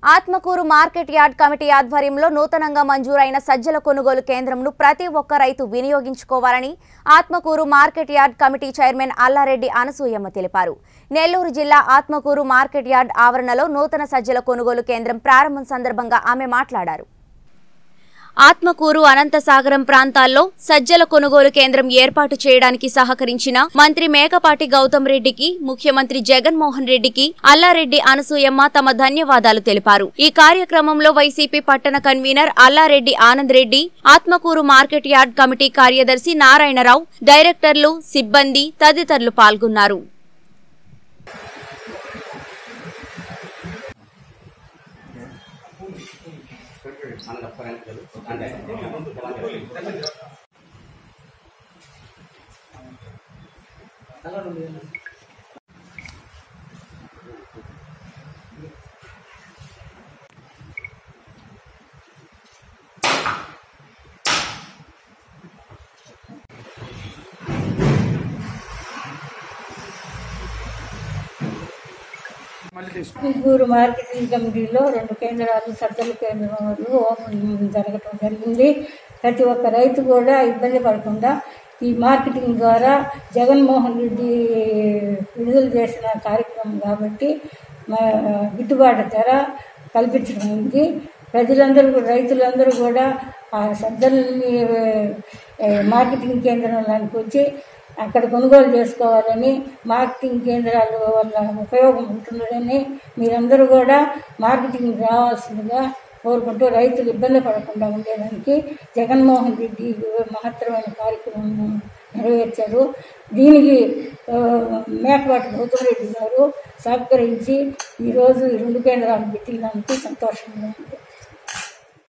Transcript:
Atmakur market yard committee ఆధ్వర్యంలో నూతనంగా మంజూరైన సజ్జల కొనుగోలు కేంద్రంను ప్రతి ఒక్క రైతు వినియోగించుకోవాలని Atmakur market yard committee chairman Allareddy Anasuyamma తెలిపారు నెల్లూరు జిల్లా ఆత్మకూరు మార్కెట్ యార్డ్ ఆవరణలో నూతన సజ్జల కొనుగోలు కేంద్రం ప్రారంభం సందర్భంగా ఆమె మాట్లాడారు ఆత్మకూరు అనంతసాగరం ప్రాంతాల్లో సజ్జల కొనుగోలు కేంద్రం ఏర్పాటు చేయడానికి సహకరించిన మంత్రి మేకపాటి గౌతమ్ రెడ్డికి ముఖ్యమంత్రి జగన్మోహన్ రెడ్డికి అల్లారెడ్డి అనసూయమ్మ తమ ధన్యవాదాలు తెలిపారు ఈ కార్యక్రమంలో వైసీపీ పట్టణ convener Allareddy Anand Reddy Atmakur market yard committee కార్యదర్శి నారాయణరావు డైరెక్టర్లు సిబ్బంది తదితరులు పాల్గొన్నారు కుంగూరు మార్కెటింగ్ కమిటీలో రెండు కేంద్రాలు సజ్జల కేంద్రాలు ఓపెన్ జరగటం జరిగింది ప్రతి ఒక్క రైతు కూడా ఇబ్బంది పడకుండా ఈ మార్కెటింగ్ ద్వారా జగన్మోహన్ రెడ్డి విడుదల చేసిన కార్యక్రమం కాబట్టి మా గిట్టుబాటు ధర కల్పించడానికి ప్రజలందరూ కూడా రైతులందరూ కూడా ఆ సజ్జల్ని ఏ, మార్కెటింగ్ కేంద్రంలోకి వచ్చి అక్కడ కొనుగోలు చేసుకోవాలని మార్కెటింగ్ కేంద్రాల వల్ల ఉపయోగం ఉంటుందని మీరందరూ కూడా మార్కెటింగ్ రావాల్సిందిగా కోరుకుంటూ రైతులు ఇబ్బంది పడకుండా ఉండేదానికి జగన్మోహన్ రెడ్డి మహత్తరమైన కార్యక్రమం నెరవేర్చారు దీనికి ఆ, మేకపాటి గౌతమ్ రెడ్డి గారు సహకరించి ఈరోజు ఈ రెండు కేంద్రాలు పెట్టినందుకు సంతోషంగా ఉంది